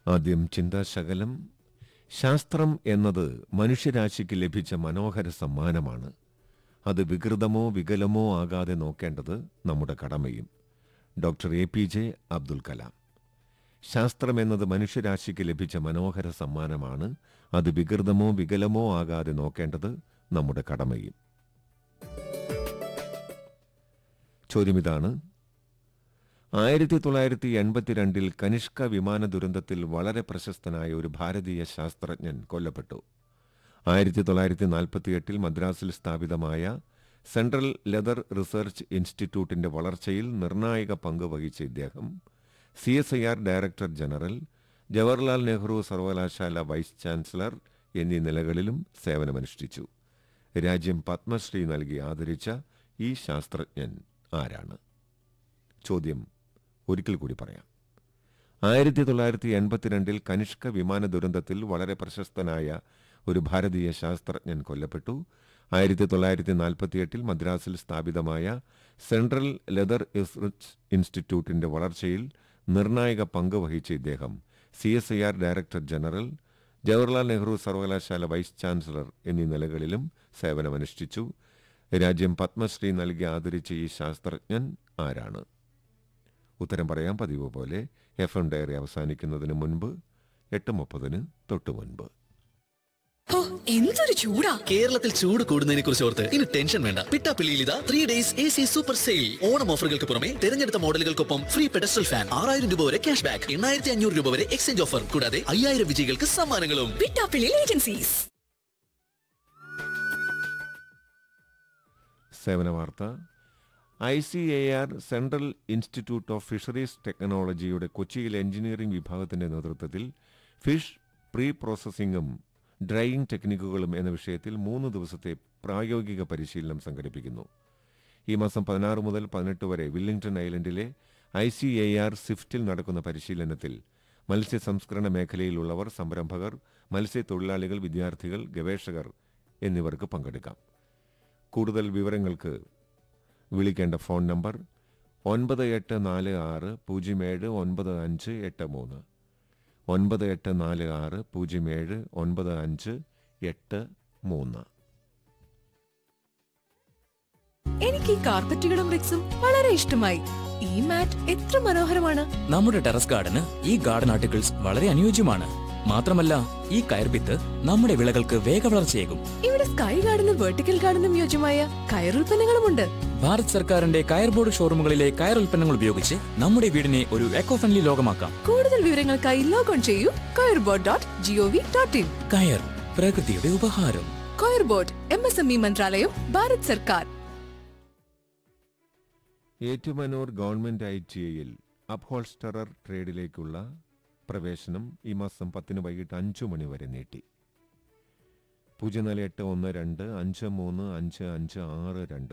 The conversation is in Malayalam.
ആദ്യം ചിന്താശകലം ശാസ്ത്രം എന്നത് മനുഷ്യരാശിക്ക് ലഭിച്ച മനോഹര സമ്മാനമാണ് അത് വികൃതമോ വികലമോ ആകാതെ നോക്കേണ്ടത് നമ്മുടെ കടമയും doctor A P J Abdul Kalam ശാസ്ത്രം എന്നത് മനുഷ്യരാശിക്ക് ലഭിച്ച മനോഹര സമ്മാനമാണ് അത് വികൃതമോ വികലമോ ആകാതെ നോക്കേണ്ടത് നമ്മുടെ കടമയും ചോദ്യമിതാണ് ആയിരത്തി തൊള്ളായിരത്തി എൺപത്തിരണ്ടിൽ കനിഷ്ക വിമാന ദുരന്തത്തിൽ വളരെ പ്രശസ്തനായ ഒരു ഭാരതീയ ശാസ്ത്രജ്ഞൻ കൊല്ലപ്പെട്ടു ആയിരത്തി തൊള്ളായിരത്തി നാൽപ്പത്തിയെട്ടിൽ മദ്രാസിൽ സ്ഥാപിതമായ സെൻട്രൽ ലെതർ റിസർച്ച് ഇൻസ്റ്റിറ്റ്യൂട്ടിന്റെ വളർച്ചയിൽ നിർണായക പങ്ക് വഹിച്ച ഇദ്ദേഹം C S I R director general Jawaharlal Nehru സർവകലാശാല വൈസ് ചാൻസലർ എന്നീ നിലകളിലും സേവനമനുഷ്ഠിച്ചു രാജ്യം പത്മശ്രീ നൽകി ആദരിച്ച ഈ ശാസ്ത്രജ്ഞൻ ആരാണ് ചോദ്യം ഒരിക്കൽ കൂടി പറയാം ആയിരത്തി തൊള്ളായിരത്തി എൺപത്തിരണ്ടിൽ കനിഷ്ക വിമാന ദുരന്തത്തിൽ വളരെ പ്രശസ്തനായ ഒരു ഭാരതീയ ശാസ്ത്രജ്ഞൻ കൊല്ലപ്പെട്ടു ആയിരത്തി തൊള്ളായിരത്തി നാൽപ്പത്തിയെട്ടിൽ മദ്രാസിൽ സ്ഥാപിതമായ സെൻട്രൽ ലെതർ റിസർച്ച് ഇൻസ്റ്റിറ്റ്യൂട്ടിന്റെ വളർച്ചയിൽ നിർണായക പങ്ക് വഹിച്ച ഇദ്ദേഹം C S I R director general Jawaharlal Nehru സർവകലാശാല വൈസ് ചാൻസലർ എന്നീ നിലകളിലും സേവനമനുഷ്ഠിച്ചു രാജ്യം പത്മശ്രീ നൽകി ആദരിച്ച ഈ ശാസ്ത്രജ്ഞൻ ആരാണ് ഉത്തരം പറയാൻ പതിവ് പോലെ എഫ് എം ഡയറി അവസാനിക്കുന്നതിന് മുൻപ് എട്ട് മുപ്പതിന് തൊട്ടു മുൻപ് ഓ എന്തൊരു ചൂടാ കേരളത്തിൽ ചൂട് കൂടുന്നതിനെ കുറിച്ച് ഓർത്ത് ഇനി ടെൻഷൻ വേണ്ട പിട്ടാപ്പിള്ളിയിൽ ഇതാ three days A C super sale Onam ഓഫറുകൾക്ക് പുറമെ തിരഞ്ഞെടുത്ത മോഡലുകൾക്കൊപ്പം ഫ്രീ പെഡസ്റ്റൽ ഫാൻ ആറായിരം രൂപ വരെ ക്യാഷ് ബാക്ക് എണ്ണായിരത്തി അഞ്ഞൂറ് രൂപ വരെ എക്സ്ചേഞ്ച് ഓഫർ കൂടാതെ അയ്യായിരം വിജയികൾക്ക് സമ്മാനങ്ങളും പിട്ടാപ്പിള്ളി ഏജൻസീസ് സേവന വാർത്ത I C A R central institute of fisheries ടെക്നോളജിയുടെ കൊച്ചിയിൽ എഞ്ചിനീയറിംഗ് വിഭാഗത്തിന്റെ നേതൃത്വത്തിൽ ഫിഷ് പ്രീ പ്രോസസ്സിംഗും ഡ്രൈയിംഗ് ടെക്നിക്കുകളും എന്ന വിഷയത്തിൽ മൂന്ന് ദിവസത്തെ പ്രായോഗിക പരിശീലനം സംഘടിപ്പിക്കുന്നു ഈ മാസം പതിനാറ് മുതൽ പതിനെട്ട് വരെ വില്ലിംഗ്ടൺ ഐലൻഡിലെ ഐ സി എ ആർ സ്വിഫ്റ്റിൽ നടക്കുന്ന പരിശീലനത്തിൽ മത്സ്യ സംസ്കരണ മേഖലയിലുള്ളവർ സംരംഭകർ മത്സ്യത്തൊഴിലാളികൾ വിദ്യാർത്ഥികൾ ഗവേഷകർ എന്നിവർക്ക് പങ്കെടുക്കാം കൂടുതൽ വിവരങ്ങൾക്ക് വിളിക്കേണ്ട ഫോൺ നമ്പർ ഒൻപത് എട്ട് നാല് ആറ് പൂജ്യം ഏഴ് ഒൻപത് അഞ്ച് എട്ട് മൂന്ന് ഒൻപത് എട്ട് നാല് ആറ് പൂജ്യം ഏഴ് ഒൻപത് അഞ്ച് എട്ട് മൂന്ന് എനിക്ക് ഈ കാർപ്പറ്റുകളും റിക്സും വളരെ ഇഷ്ടമായി ഈ മാറ്റ് എത്ര മനോഹരമാണ് നമ്മുടെ ടെറസ് ഗാർഡന് ഈ ഗാർഡൻ ആർട്ടിക്കിൾസ് വളരെ അനുയോജ്യമാണ് മാത്രമല്ല ഈ കയർഭിത്ത് നമ്മുടെ വിളകൾക്ക് വേഗവളർച്ചയേകും ഇവിടെ സ്കൈ ഗാർഡനും വെർട്ടിക്കൽ ഗാർഡനും യോജ്യമായ കയറുൽപ്പന്നങ്ങളുമുണ്ട് ഭാരത് സർക്കാരിന്റെ കയർ ബോർഡ് ഷോറൂമുകളിലെ കയർ ഉൽപ്പന്നങ്ങൾ ഉപയോഗിച്ച് നമ്മുടെ വീടിനെ ഒരു എക്കോ ഫ്രണ്ട്ലി ലോകമാക്കാം കൂടുതൽ വിവരങ്ങൾക്കായി ലോഗോൺ ചെയ്യൂ coirboard dot G O V dot in കയർ പ്രകൃതിയുടെ ഉപഹാരം coirboard M S M E മന്ത്രാലയം ഭാരത് സർക്കാർ ഏറ്റുമാനൂർ ഗവൺമെന്റ് ഐ ടി ഐയിൽ അപ്ഹോൾസ്റ്ററർ ട്രേഡിലേക്കുള്ള പ്രവേശനം ഈ മാസം പത്തിന് വൈകിട്ട് അഞ്ചു മണി വരെ നീട്ടി പൂജ്യം നാല് എട്ട് ഒന്ന് രണ്ട് അഞ്ച് മൂന്ന് അഞ്ച് അഞ്ച് ആറ് രണ്ട്